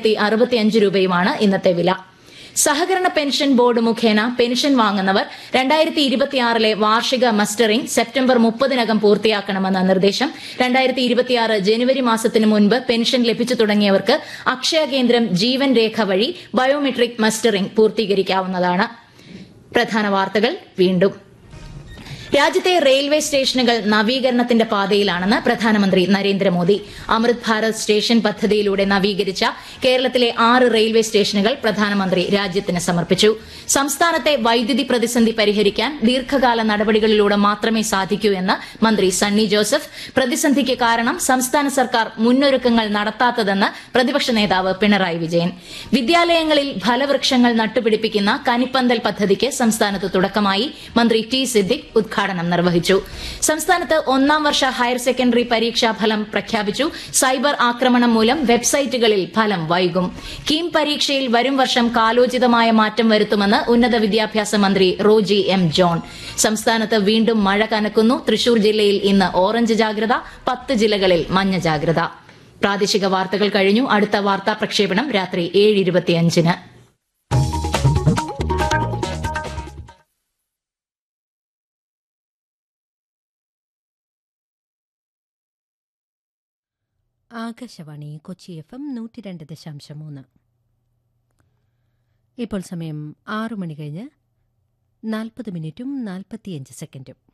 തൊള്ളായിരത്തി അറുപത്തിയഞ്ച് രൂപയുമാണ് ഇന്നത്തെ വില സഹകരണ പെൻഷൻ ബോർഡ് മുഖേന പെൻഷൻ വാങ്ങുന്നവർ രണ്ടായിരത്തി ഇരുപത്തിയാറിലെ വാർഷിക മസ്റ്ററിംഗ് സെപ്റ്റംബർ മുപ്പതിനകം പൂർത്തിയാക്കണമെന്ന നിർദ്ദേശം രണ്ടായിരത്തി ഇരുപത്തിയാറ് ജനുവരി മാസത്തിന് മുൻപ് പെൻഷൻ ലഭിച്ചു തുടങ്ങിയവർക്ക് അക്ഷയ കേന്ദ്രം ജീവൻ രേഖ വഴി ബയോമെട്രിക് മസ്റ്ററിംഗ് പൂർത്തീകരിക്കാവുന്നതാണ് പ്രധാന വാർത്തകൾ വീണ്ടും രാജ്യത്തെ റെയിൽവേ സ്റ്റേഷനുകൾ നവീകരണത്തിന്റെ പാതയിലാണെന്ന് പ്രധാനമന്ത്രി നരേന്ദ്രമോദി അമൃത് ഭാരത് സ്റ്റേഷൻ പദ്ധതിയിലൂടെ നവീകരിച്ച കേരളത്തിലെ ആറ് റെയിൽവേ സ്റ്റേഷനുകൾ പ്രധാനമന്ത്രി രാജ്യത്തിന് സമർപ്പിച്ചു സംസ്ഥാനത്തെ വൈദ്യുതി പ്രതിസന്ധി പരിഹരിക്കാൻ ദീർഘകാല നടപടികളിലൂടെ മാത്രമേ സാധിക്കൂ എന്ന് മന്ത്രി സണ്ണി ജോസഫ് പ്രതിസന്ധിക്ക് കാരണം സംസ്ഥാന സർക്കാർ മുന്നൊരുക്കങ്ങൾ നടത്താത്തതെന്ന് പ്രതിപക്ഷ നേതാവ് പിണറായി വിജയൻ വിദ്യാലയങ്ങളിൽ ഫലവൃക്ഷങ്ങൾ നട്ടുപിടിപ്പിക്കുന്ന കനിപ്പന്തൽ പദ്ധതിക്ക് സംസ്ഥാനത്ത് തുടക്കമായി മന്ത്രി ടി സിദ്ദിഖ് ഉദ്ഘാടനം നിർവഹിച്ചു സംസ്ഥാനത്ത് ഒന്നാം വർഷ ഹയർ സെക്കൻഡറി പരീക്ഷാ ഫലം പ്രഖ്യാപിച്ചു സൈബർ ആക്രമണം മൂലം വെബ്സൈറ്റുകളിൽ ഫലം വൈകും കീം പരീക്ഷയിൽ വരും വർഷം കാലോചിതമായ മാറ്റം വരുത്തുമെന്ന് ഉന്നത വിദ്യാഭ്യാസ മന്ത്രി റോജി എം ജോൺ സംസ്ഥാനത്ത് വീണ്ടും മഴ കനക്കുന്നു തൃശൂർ ജില്ലയിൽ ഇന്ന് ഓറഞ്ച് ജാഗ്രത പത്ത് ജില്ലകളിൽ മഞ്ഞ ജാഗ്രത പ്രാദേശിക വാർത്തകൾ കഴിഞ്ഞു അടുത്ത വാർത്താ പ്രക്ഷേപണം രാത്രി ഏഴ് ഇരുപത്തിയഞ്ചിന് ആകാശവാണി കൊച്ചി എഫ് എം നൂറ്റി രണ്ട് ദശാംശം മൂന്ന് ഇപ്പോൾ സമയം ആറു മണി കഴിഞ്ഞ് നാൽപ്പത് മിനിറ്റും നാൽപ്പത്തിയഞ്ച് സെക്കൻഡും